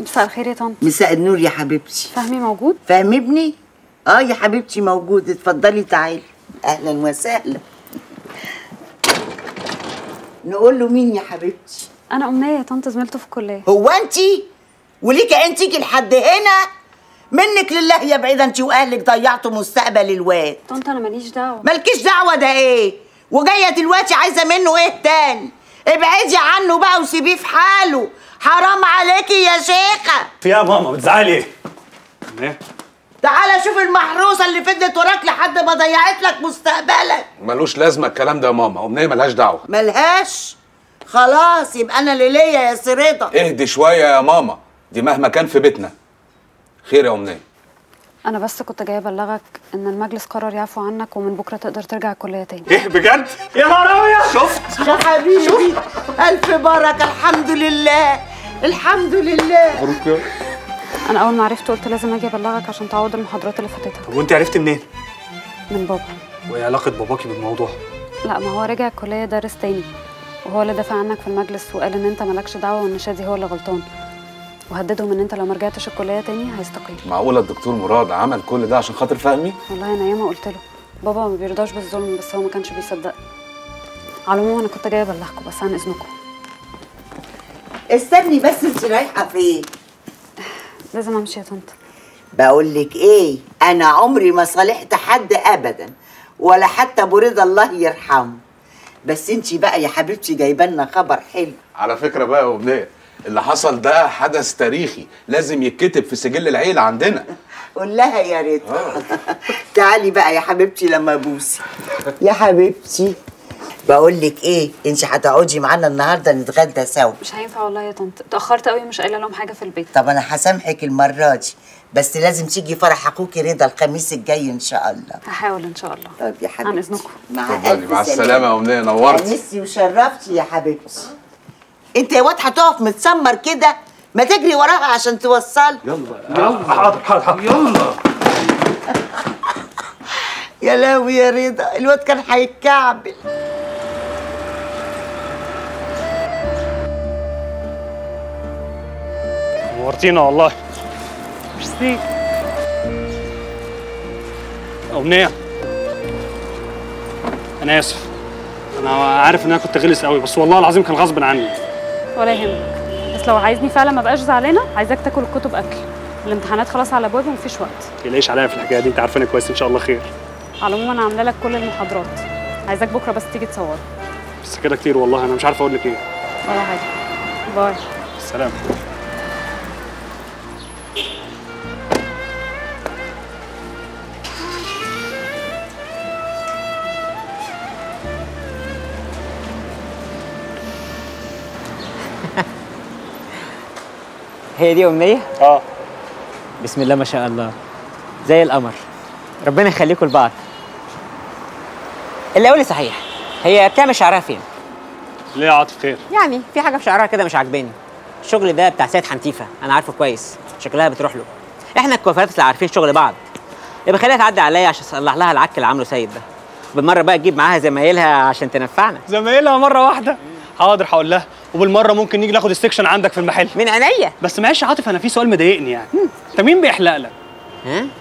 مساء الخير يا طنط مساء النور يا حبيبتي فهمي موجود فاهم ابني اه يا حبيبتي موجود اتفضلي تعالي اهلا وسهلا نقول له مين يا حبيبتي انا امنيه يا طنط زميلته في الكليه هو انت وليك انت تيجي لحد هنا منك لله يا بعيده انت واهلك ضيعتوا مستقبل الواد طنط انا ماليش دعوه مالكيش دعوه ده ايه وجايه دلوقتي عايزه منه ايه تاني ابعدي عنه بقى وسيبيه في حاله حرام عليكي يا شيخه في يا ماما بتزعلي ايه؟ ايه؟ تعالى شوف المحروسه اللي فضلت وراك لحد ما ضيعت لك مستقبلك ملوش لازمه الكلام ده يا ماما امنيه ملهاش دعوه ملهاش خلاص يبقى انا اللي ليا يا سريطه اهدي شويه يا ماما دي مهما كان في بيتنا خير يا امنيه انا بس كنت جايه ابلغك ان المجلس قرر يعفو عنك ومن بكره تقدر ترجع الكليه تاني ايه بجد؟ يا نهار ابيض شفت يا حبيبي الف بركه الحمد لله الحمد لله انا اول ما عرفت قلت لازم اجي ابلغك عشان تعوض المحاضرات اللي فاتتها طب وانت عرفت منين؟ من بابا وايه علاقه باباكي بالموضوع؟ لا ما هو رجع الكليه دارس تاني وهو اللي دافع عنك في المجلس وقال ان انت مالكش دعوه وان شادي هو اللي غلطان وهددهم ان انت لو ما رجعتش الكليه تاني هيستقيل معقوله الدكتور مراد عمل كل ده عشان خاطر فهمي والله انا ياما قلت له بابا ما بيرضاش بالظلم بس هو ما كانش بيصدقني على العموم انا كنت جايه ابلغكم بس عن اذنكم استني بس انت رايحه فين لازم امشي يا طنط بقول لك ايه انا عمري ما صالحت حد ابدا ولا حتى برضا الله يرحمه بس انت بقى يا حبيبتي جايبه لنا خبر حلو على فكره بقى يا امنيه اللي حصل ده حدث تاريخي لازم يتكتب في سجل العيله عندنا قول لها يا ريت تعالي بقى يا حبيبتي لما ابوسي يا حبيبتي بقول لك ايه انت هتقعدي معانا النهارده نتغدى سوا مش هينفع والله يا طنط اتاخرت قوي مش قايله لهم حاجه في البيت طب انا هسامحك المره دي بس لازم تيجي فرح اخوكي رضا الخميس الجاي ان شاء الله هحاول ان شاء الله طب يا حبيبتي عن اذنكم مع اتفضلي ألف مع سلامة. السلامه يا امنيه نورتي انستي وشرفتي يا حبيبتي انت يا واد هتقف متسمر كده ما تجري وراها عشان توصل حاضر حاضر حاضر يلا يا لهوي يا رضا الواد كان هيتكعبل نورتينا والله ميرسي أمنية أنا آسف أنا عارف إن أنا كنت غلس قوي بس والله العظيم كان غصب عني ولا يهمك بس لو عايزني فعلا ما بقاش زعلانه عايزاك تاكل الكتب اكل الامتحانات خلاص على ابواب ومفيش وقت تقلقيش عليا في الحكاية دي أنت عارفاني كويس إن شاء الله خير على العموم انا عامله لك كل المحاضرات عايزاك بكره بس تيجي تصور بس كده كتير والله أنا مش عارف أقول لك إيه ولا حاجه باي سلام هي دي أمنية؟ آه بسم الله ما شاء الله زي القمر ربنا يخليكم لبعض اللي قولي صحيح هي بتعمل شعرها فين؟ ليه يا عاطف خير يعني في حاجة في شعرها كده مش عاجباني الشغل ده بتاع سيد حنتيفة أنا عارفه كويس شكلها بتروح له إحنا الكوافيرات اللي عارفين شغل بعض يبقى خليها تعدي عليا عشان أصلح لها العك اللي عامله سيد ده بالمرة بقى تجيب معاها زمايلها عشان تنفعنا زمايلها مرة واحدة حاضر هقول لها وبالمرة ممكن نيجي ناخد السكشن عندك في المحل من عينيا بس معلش يا عاطف أنا في سؤال مضايقني يعني أنت مين بيحلق لك؟ ها؟